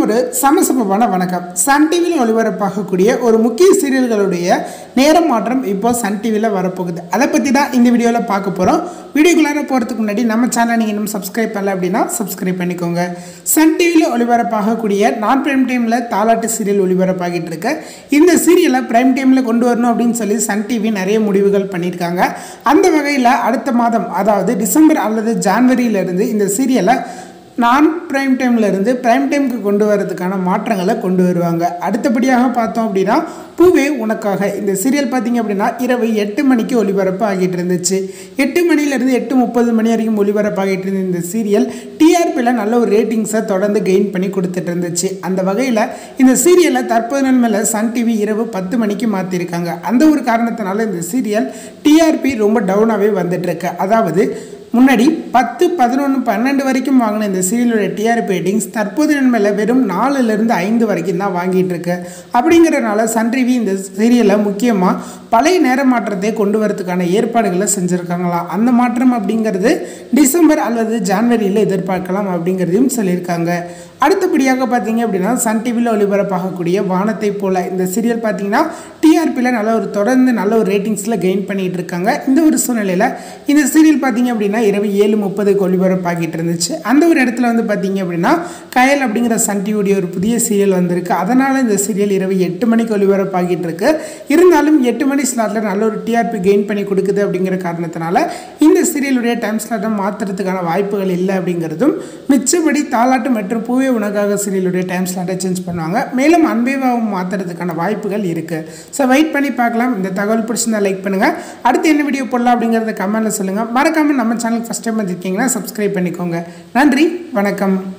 ஒரு சமசமமான வணக்கம் சன் டிவியில் ஒளிபரப்பாகக்கூடிய ஒரு முக்கிய சீரியல்களுடைய நேரம் மாற்றம் இப்போ சன் டிவியில் வரப்போகுது அதை பற்றி தான் இந்த வீடியோவில் பார்க்க போகிறோம் வீடியோக்குள்ளார போகிறதுக்கு முன்னாடி நம்ம சேனலை நீங்கள் இன்னும் சப்ஸ்கிரைப் பண்ணல அப்படின்னா சப்ஸ்கிரைப் பண்ணிக்கோங்க சன் டிவியில் ஒளிபரப்பாகக்கூடிய நான் பிரைம் டைமில் தாலாட்டு சீரியல் ஒளிபரப்பாகிட்டு இருக்கு இந்த சீரியலை பிரைம் டைமில் கொண்டு வரணும் அப்படின்னு சொல்லி சன் டிவி நிறைய முடிவுகள் பண்ணியிருக்காங்க அந்த வகையில் அடுத்த மாதம் அதாவது டிசம்பர் அல்லது ஜான்வரியிலிருந்து இந்த சீரியலை நான் ப்ரைம் டைமில் இருந்து ப்ரைம் டைமுக்கு கொண்டு வரதுக்கான மாற்றங்களை கொண்டு வருவாங்க அடுத்தபடியாக பார்த்தோம் அப்படின்னா பூவே உனக்காக இந்த சீரியல் பார்த்தீங்க அப்படின்னா இரவு எட்டு மணிக்கு ஒளிபரப்பு ஆகிட்டு இருந்துச்சு எட்டு மணிலேருந்து எட்டு முப்பது மணி வரைக்கும் ஒளிபரப்பாகிட்டு இருந்த இந்த சீரியல் டிஆர்பியில் நல்ல ஒரு ரேட்டிங்ஸை தொடர்ந்து கெயின் பண்ணி கொடுத்துட்டு இருந்துச்சு அந்த வகையில் இந்த சீரியலை தற்போது நிலைமையில் சன் டிவி இரவு பத்து மணிக்கு மாற்றிருக்காங்க அந்த ஒரு காரணத்தினால இந்த சீரியல் டிஆர்பி ரொம்ப டவுனாகவே வந்துட்டு இருக்கு அதாவது முன்னாடி பத்து பதினொன்று பன்னெண்டு வரைக்கும் வாங்கின இந்த சீரியலோட டிஆர்பி ரேட்டிங்ஸ் தற்போது நன்மையில் வெறும் நாலுலேருந்து ஐந்து வரைக்கும் தான் வாங்கிட்டு இருக்கு அப்படிங்கிறனால சன் டிவி இந்த சீரியலை முக்கியமாக பழைய நேர மாற்றத்தை கொண்டு வரதுக்கான ஏற்பாடுகளை செஞ்சுருக்காங்களாம் அந்த மாற்றம் அப்படிங்கிறது டிசம்பர் அல்லது ஜான்வரியில் எதிர்பார்க்கலாம் அப்படிங்கிறதையும் சொல்லியிருக்காங்க அடுத்தபடியாக பார்த்தீங்க அப்படின்னா சன் டிவியில் ஒளிபரப்பாகக்கூடிய வானத்தை போல இந்த சீரியல் பார்த்தீங்கன்னா டிஆர்பியில் நல்ல ஒரு தொடர்ந்து நல்ல ஒரு ரேட்டிங்ஸில் கெயின் பண்ணிகிட்டு இருக்காங்க இந்த ஒரு சூழ்நிலையில் இந்த சீரியல் பார்த்தீங்க அப்படின்னா இரவு ஏழு முப்பதுக்கு ஒளிபரப்பாகிட்டு இருந்துச்சு அந்த ஒரு இடத்துல வந்து பார்த்தீங்க அப்படின்னா கயல் அப்படிங்கிற சன் டிவியுடைய ஒரு புதிய சீரியல் வந்திருக்கு அதனால் இந்த சீரியல் இரவு எட்டு மணிக்கு ஒளிபரப்பாகிட்டு இருக்கு இருந்தாலும் எட்டு மணி ஸ்லாட்டில் நல்ல ஒரு டிஆர்பி கெயின் பண்ணி கொடுக்குது அப்படிங்கிற காரணத்தினால இந்த சீரியலுடைய டைம் ஸ்லாட்டை மாற்றுறதுக்கான வாய்ப்புகள் இல்லை அப்படிங்கிறதும் மிச்சபடி தாலாட்டு மற்றும் பூவே உனக்காக சீரியலுடைய டைம் ஸ்லாட்டை சேஞ்ச் பண்ணுவாங்க மேலும் அன்பேவாவும் மாற்றுறதுக்கான வாய்ப்புகள் இருக்குது ஸோ வெயிட் பண்ணி பார்க்கலாம் இந்த தகவல் பிடிச்சிருந்தா லைக் பண்ணுங்கள் அடுத்து என்ன வீடியோ போடலாம் அப்படிங்கிறத கமெண்ட்டில் சொல்லுங்கள் மறக்காமல் நம்ம சேனலுக்கு ஃபஸ்ட் டைம் வந்திருக்கீங்கன்னா சப்ஸ்கிரைப் பண்ணிக்கோங்க நன்றி வணக்கம்